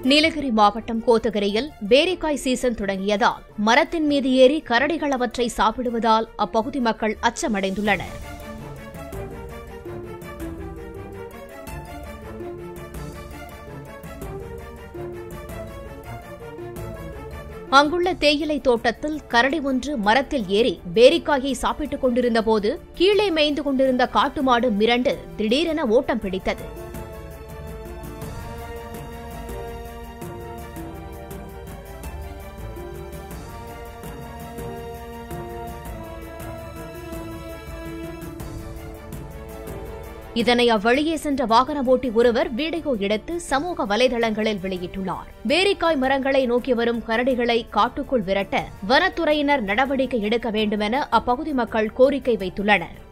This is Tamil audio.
நீலகிரி மாவட்டம் கோத்தகிரியில் பேரிக்காய் சீசன் தொடங்கியதால் மரத்தின் மீது ஏறி கரடிகள் அவற்றை சாப்பிடுவதால் அப்பகுதி மக்கள் அச்சமடைந்துள்ளனர் அங்குள்ள தேயிலை தோட்டத்தில் கரடி ஒன்று மரத்தில் ஏறி பேரிக்காயை சாப்பிட்டுக் கொண்டிருந்தபோது கீழே மேய்ந்து கொண்டிருந்த காட்டு மாடு மிரண்டு திடீரென ஓட்டம் பிடித்தது இதனை அவ்வழியே சென்ற வாகன ஓட்டி ஒருவர் வீடியோ எடுத்து சமூக வலைதளங்களில் வெளியிட்டுள்ளார் பேரிக்காய் மரங்களை நோக்கி வரும் கரடிகளை காட்டுக்குள் விரட்ட வனத்துறையினர் நடவடிக்கை எடுக்க வேண்டுமென அப்பகுதி மக்கள் கோரிக்கை வைத்துள்ளனர்